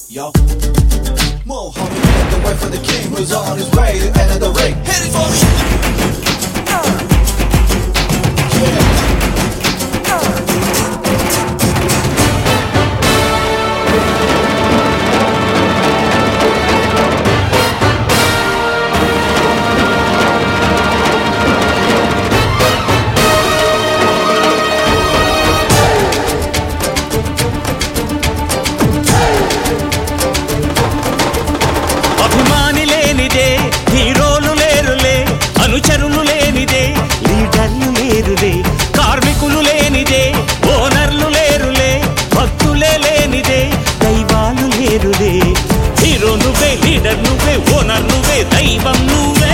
Yo. Mohammed made the way for the king who's on his way to enter the ring. Hit it for me. Yeah. అభిమాని లేనిదే హీరోలు లేరులే అనుచరులు లేనిదే లీడర్లు లేరులే కార్మికులు లేనిదే ఓనర్లు లేరులే భక్తులే లేనిదే దైవాలు లేరులే హీరో నువ్వే లీడర్ నువ్వే ఓనర్ నువ్వే దైవం నువ్వే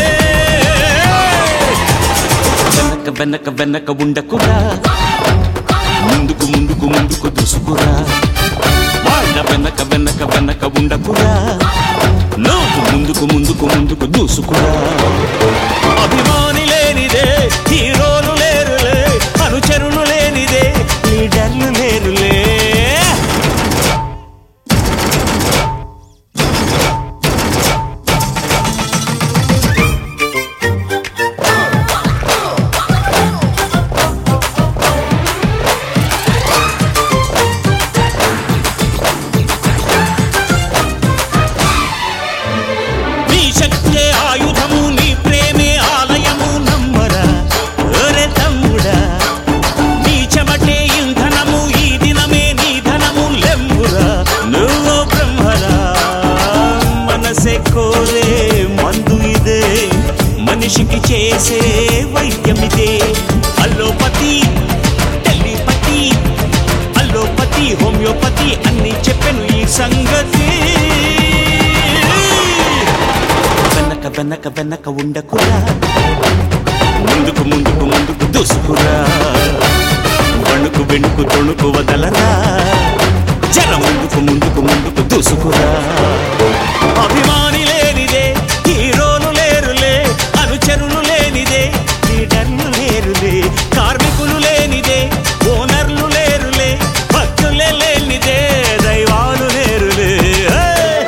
వెనక వెనక వెనక ఉండకురా ముందుకు ముందుకు ముందుకు దూసుకురా వాళ్ళ వెనక వెనక వెనక ఉండకురా నువ్వు ముందుకు ముందుకు ముందుకు దూసుకురా అభిమాని లేనిదే హీరోలు లేరులే అనుచరులు లేనిదే లీడర్లు లేరులే నీ శక్తే ఆయుధము నీ ప్రేమే ఆలయము నమ్మరా ఒరే తమ్ముడా నీ చెమటే ఇంధనము ఈ దినమే నీ ధనము లెమ్మురా నువ్వు బ్రహ్మరా మనసే కోరే మందు ఇదే మనిషికి చేసే వైద్యమిదే అల్లోపతి టెలిపతి అల్లోపతి హోమియోపతి అన్ని చెప్పెను ఈ సంగతి వెనక వెనక వెనక ఉండకురా ముందుకు ముందుకు ముందుకు దూసుకురా వణుకు వెనుకు తొణుకు వదలరా జర ముందుకు ముందుకు ముందుకు దూసుకురా అభిమాని లేనిదే హీరోలు లేరులే అనుచరులు లేనిదే లీడర్లు లేరులే కార్మికులు లేనిదే ఓనర్లు లేరులే భక్తులే లేనిదే దైవాలు లేరులే హే!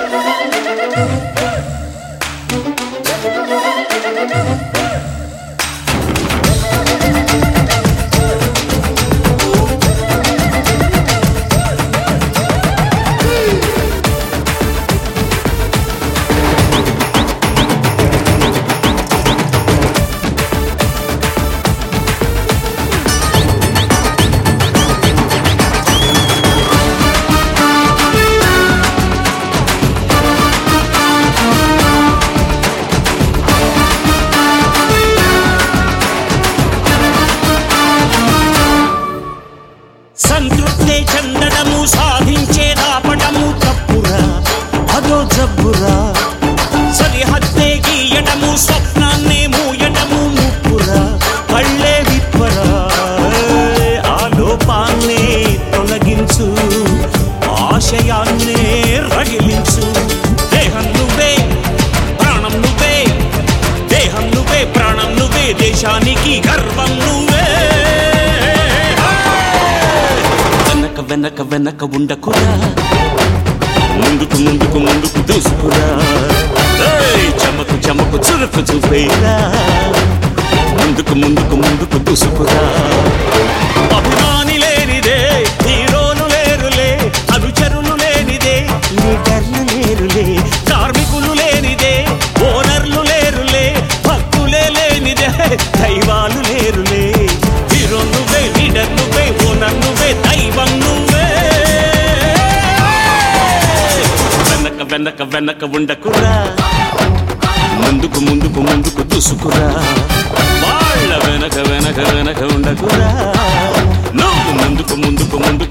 సంతృప్తే చెందడము సాధించే దాపడము తప్పురా అదో జబ్బురా సరిహద్దే గీయడము స్వప్నాన్నే మూయడము ముప్పురా కళ్ళే విప్పరా ఆ లోపాన్నే తొలగించు ఆశయాన్నే రగిలించు దేహం నువ్వే ప్రాణం నువ్వే దేహం నువ్వే ప్రాణం నువ్వే దేశానికి గర్వం నువ్వే వెనక వెనక వెనక ఉండకురా ముందుకు ముందుకు ముందుకు దూసుకురా ఏయ్, చమకు చమకు చురుకు చూపేరా ముందుకు ముందుకు ముందుకు దూసుకురా అభిమాని లేనిదే హీరోలు లేరులే అనుచరులు లేనిదే లీడర్లు లేరులే కార్మికులు లేనిదే ఓనర్లు లేరులే భక్తులే లేనిదే దైవాలు లేరులే హీరో నువ్వే లీడర్ నువ్వే ఓనర్ నువ్వే దైవం నువ్వే వెనక వెనక వెనక ఉండకురా ముందుకు ముందుకు ముందుకు దూసుకురా వాళ్ళ వెనక వెనక వెనక ఉండకురా నువ్వు ముందుకు ముందుకు ముందుకు